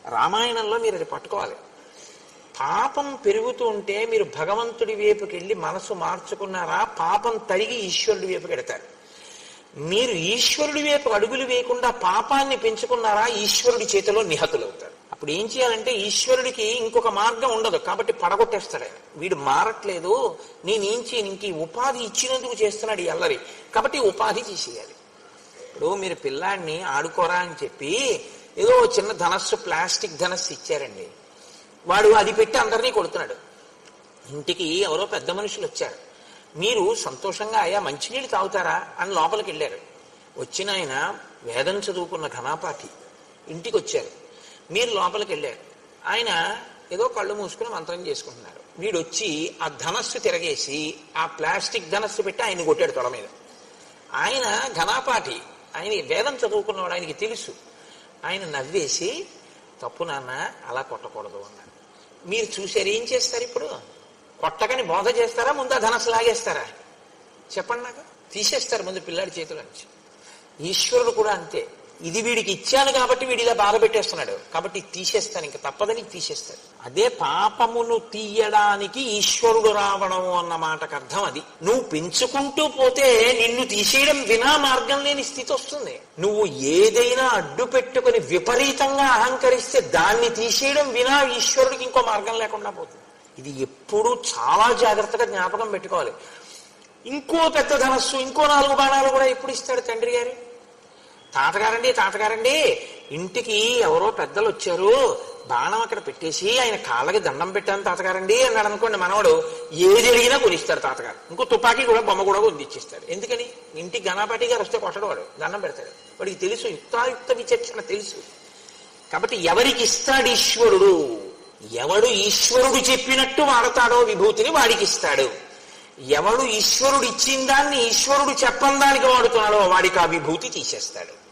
రామాయణంలో మీరు అది పట్టుకోవాలి పాపం పెరుగుతూ ఉంటే మీరు భగవంతుడి వైపుకి వెళ్ళి మనసు మార్చుకున్నారా పాపం తరిగి ఈశ్వరుడి వైపుకి ఎడతారు మీరు ఈశ్వరుడి వైపు అడుగులు వేయకుండా పాపాన్ని పెంచుకున్నారా ఈశ్వరుడి చేతిలో నిహతులవుతారు అప్పుడు ఏం చేయాలంటే ఈశ్వరుడికి ఇంకొక మార్గం ఉండదు కాబట్టి పడగొట్టేస్తాడు ఆయన. వీడు మారట్లేదు నేనేం చేయను ఇంక ఈ ఉపాధి ఇచ్చినందుకు చేస్తున్నాడు ఈ అల్లరి కాబట్టి ఈ ఉపాధి తీసేయాలి ఇప్పుడు మీరు పిల్లాడిని ఆడుకోరా అని చెప్పి ఏదో చిన్న ధనస్సు ప్లాస్టిక్ ధనస్సు ఇచ్చారండి వాడు అది పెట్టి అందరినీ కొడుతున్నాడు ఇంటికి ఎవరో పెద్ద మనుషులు వచ్చారు మీరు సంతోషంగా అయ్యా మంచినీళ్ళు తాగుతారా అని లోపలికి వెళ్ళారు వచ్చిన ఆయన వేదం చదువుకున్న ఘనాపాఠి ఇంటికి వచ్చారు మీరు లోపలికి వెళ్ళారు ఆయన ఏదో కళ్ళు మూసుకుని మంత్రం చేసుకుంటున్నారు వీడు వచ్చి ఆ ధనస్సు తిరగేసి ఆ ప్లాస్టిక్ ధనస్సు పెట్టి ఆయన కొట్టాడు తొడ మీద ఆయన ఘనాపాఠి ఆయన వేదం చదువుకున్నవాడు ఆయనకి తెలుసు ఆయన నవ్వేసి తప్పు నాన్న అలా కొట్టకూడదు అన్నారు మీరు చూసారు ఏం చేస్తారు ఇప్పుడు కొట్టకని బోధ చేస్తారా ముందు ఆ ధనస్సు లాగేస్తారా చెప్పండి నాకు తీసేస్తారు ముందు పిల్లాడి చేతుల నుంచి ఈశ్వరుడు కూడా అంతే ఇది వీడికి ఇచ్చాను కాబట్టి వీడి ఇలా బాధ పెట్టేస్తున్నాడు కాబట్టి తీసేస్తాను ఇంకా తప్పదని తీసేస్తాడు అదే పాపమును తీయడానికి ఈశ్వరుడు రావడం అన్న మాటకు అర్థం అది నువ్వు పెంచుకుంటూ పోతే నిన్ను తీసేయడం వినా మార్గం లేని స్థితి వస్తుంది నువ్వు ఏదైనా అడ్డు పెట్టుకుని విపరీతంగా అహంకరిస్తే దాన్ని తీసేయడం వినా ఈశ్వరుడికి ఇంకో మార్గం లేకుండా పోతుంది ఇది ఎప్పుడూ చాలా జాగ్రత్తగా జ్ఞాపకం పెట్టుకోవాలి ఇంకో పెద్ద ధనస్సు ఇంకో నాలుగు బాణాలు కూడా ఎప్పుడు ఇస్తాడు తండ్రి గారు తాతగారండి తాతగారండి ఇంటికి ఎవరో పెద్దలు వచ్చారు బాణం అక్కడ పెట్టేసి ఆయన కాళ్ళకి దండం పెట్టాను తాతగారండి అన్నాడు అనుకోండి మనవడు ఏది అడిగినా కొనిస్తాడు తాతగారు ఇంకో తుపాకీ కూడా బొమ్మ కూడా కొనిచ్చిస్తాడు ఎందుకని ఇంటికి గణపాటి గారు వస్తే కొట్టడు వాడు దండం పెడతాడు వాడికి తెలుసు యుక్తాయుక్త విచక్షణ తెలుసు కాబట్టి ఎవరికి ఇస్తాడు ఈశ్వరుడు ఎవడు ఈశ్వరుడు చెప్పినట్టు వాడతాడో విభూతిని వాడికి ఇస్తాడు ఎవడు ఈశ్వరుడు ఇచ్చిన దాన్ని ఈశ్వరుడు చెప్పని దానికి వాడుతున్నాడో వాడికి ఆ విభూతి తీసేస్తాడు